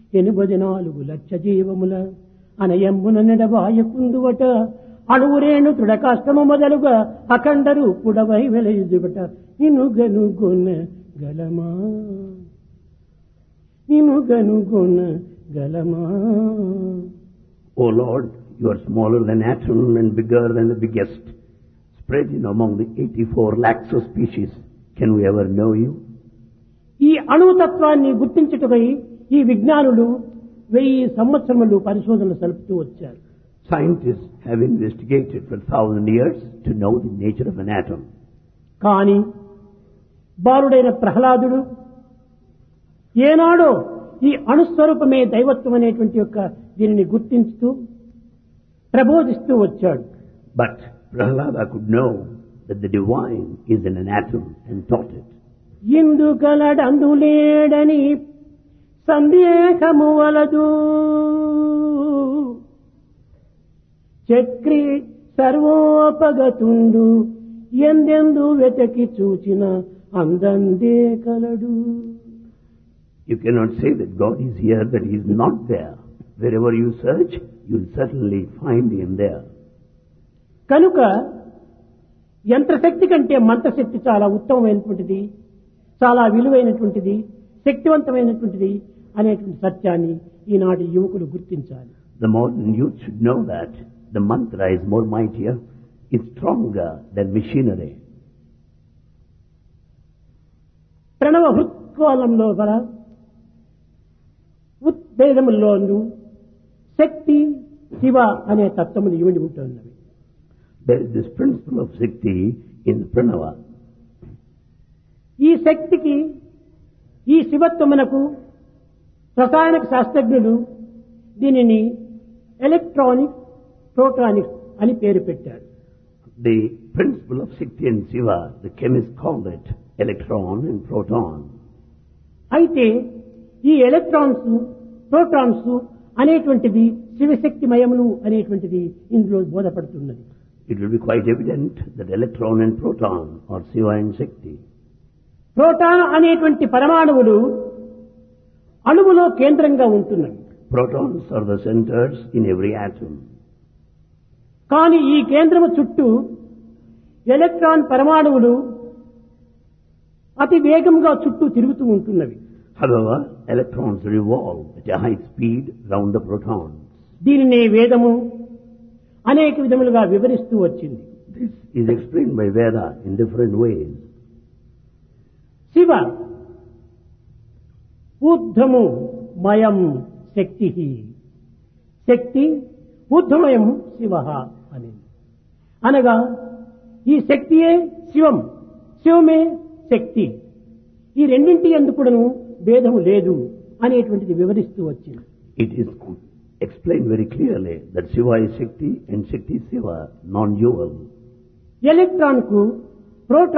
ఎనిమిది నాలుగు లక్ష జీవముల అనయమ్మున నెడవాయకుందువట అణువురేణు తృడకాష్టము మొదలుగా అఖండ రూపుడవై వెలయుదుబట నిన్ను గనుగొన గలమా నిన్ను గనుగొన గలమా O Lord, you are smaller than atom and bigger than the biggest, spread in among the 84 lakhs of species. Can we ever know you? ఈ అణుతత్వాన్ని గుర్తించుటకై ఈ విజ్ఞానులు వెయ్యి సంవత్సరములు పరిశోధనలు సలుపుతూ వచ్చారు Scientists have investigated for thousand years to know the nature of an atom. కాని బాలుడైన ప్రహ్లాదుడు ఏనాడో ఈ అణుస్వరూపమే దైవత్వం అనేటువంటి యొక్క దీనిని గుర్తించుతూ ప్రబోధిస్తూ వచ్చాడు But Prahlada could know that the divine is in an atom and taught it. ఇందు కలడందులేడని సందేహము వలదు చక్రి సర్వోపగతుండు ఎందెందు వెతకి చూచిన అందందే కలడు You cannot say that God is here, that He is not there. Wherever you search, you will certainly find Him there. కనుక యంత్రశక్తి కంటే మంత్రశక్తి చాలా ఉత్తమమైనటువంటిది చాలా విలువైనటువంటిది శక్తివంతమైనటువంటిది అనేటువంటి సత్యాన్ని ఈనాటి యువకులు గుర్తించాలి The modern youth should know that the mantra is more mightier, is stronger than machinery. ప్రణవ హృత్కాలంలో గల ఉద్భేదముల్లోను శక్తి శివ అనే తత్వములు ఇమిడి ఉంటున్నవి There is this principle of Shakti in Pranava. ఈ శక్తికి ఈ శివత్వమునకు రసాయనిక శాస్త్రజ్ఞులు దీనిని ఎలక్ట్రానిక్ ప్రోటానిక్స్ అని పేరు పెట్టారు The principle of Shakti and Shiva, the chemists called it electron and proton. అయితే ఈ ఎలక్ట్రాన్స్ ప్రోటాన్స్ అనేటువంటిది శివశక్తిమయములు అనేటువంటిది ఇందులో బోధపడుతున్నది It will be quite evident that electron and proton are Shiva and Shakti. Proton అనేటువంటి పరమాణువులు అణువులో కేంద్రంగా ఉంటున్నవి Protons are the centers in every atom. కానీ ఈ కేంద్రము చుట్టూ ఎలక్ట్రాన్ పరమాణువులు అతి వేగంగా చుట్టూ తిరుగుతూ ఉంటున్నవి However, electrons revolve at a high speed round the protons. దీనినే వేదము అనేక విధములుగా వివరిస్తూ వచ్చింది This is explained by Veda in different ways. Shiva ఊర్ధము మయం శక్తి శక్తి ఊర్ధమయం శివ అని అనగా ఈ శక్తియే శివం శివమే శక్తి ఈ రెండింటి ఎందుకును భేదము లేదు అనేటువంటిది వివరిస్తూ వచ్చింది It is explained very clearly that Shiva is Shakti and Shakti is Shiva, non-dual. Electron కు ప్రోటాన్